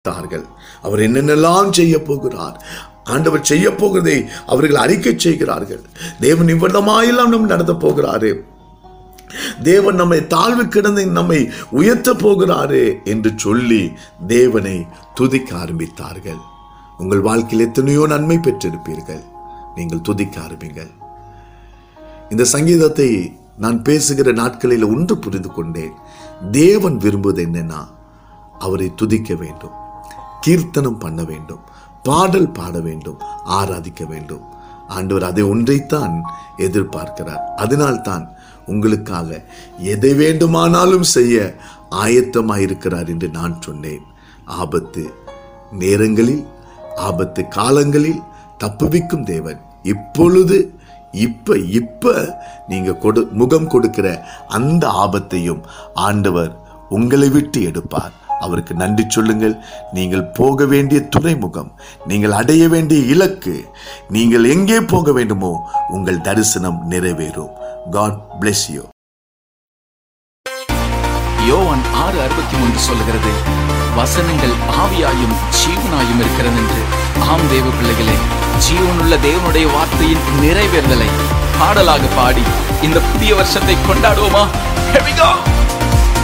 பார்த்தார்கள் அவர் என்னென்னலாம் செய்ய போகிறார் ஆண்டவர் செய்ய போகிறதை அவர்கள் அறிக்கை செய்கிறார்கள் தேவன் இவ்விதமாயெல்லாம் நம் நடத்த போகிறாரு தேவன் நம்மை தாழ்வு கிடந்து நம்மை உயர்த்த போகிறாரே என்று சொல்லி தேவனை துதிக்க ஆரம்பித்தார்கள் உங்கள் வாழ்க்கையில் எத்தனையோ நன்மை பெற்றிருப்பீர்கள் நீங்கள் துதிக்க ஆரம்பிங்கள் இந்த சங்கீதத்தை நான் பேசுகிற நாட்களில் ஒன்று புரிந்து கொண்டேன் தேவன் விரும்புவது என்னன்னா அவரை துதிக்க வேண்டும் கீர்த்தனம் பண்ண வேண்டும் பாடல் பாட வேண்டும் ஆராதிக்க வேண்டும் ஆண்டவர் அதை ஒன்றைத்தான் எதிர்பார்க்கிறார் அதனால்தான் உங்களுக்காக எதை வேண்டுமானாலும் செய்ய ஆயத்தமாயிருக்கிறார் என்று நான் சொன்னேன் ஆபத்து நேரங்களில் ஆபத்து காலங்களில் தப்புவிக்கும் தேவன் இப்பொழுது இப்ப இப்ப நீங்க கொடு முகம் கொடுக்கிற அந்த ஆபத்தையும் ஆண்டவர் உங்களை விட்டு எடுப்பார் அவருக்கு நன்றி சொல்லுங்கள் நீங்கள் போக வேண்டிய துறைமுகம் நீங்கள் அடைய வேண்டிய இலக்கு நீங்கள் எங்கே போக வேண்டுமோ உங்கள் தரிசனம் நிறைவேறும் காட் bless you யோவான் ஆறு அறுபத்தி மூன்று சொல்லுகிறது வசனங்கள் ஆவியாயும் ஜீவனாயும் இருக்கிறது என்று ஆம் தேவ பிள்ளைகளே ஜீவனுள்ள தேவனுடைய வார்த்தையின் நிறைவேறுதலை பாடலாக பாடி இந்த புதிய வருஷத்தை கொண்டாடுவோமா Here we go!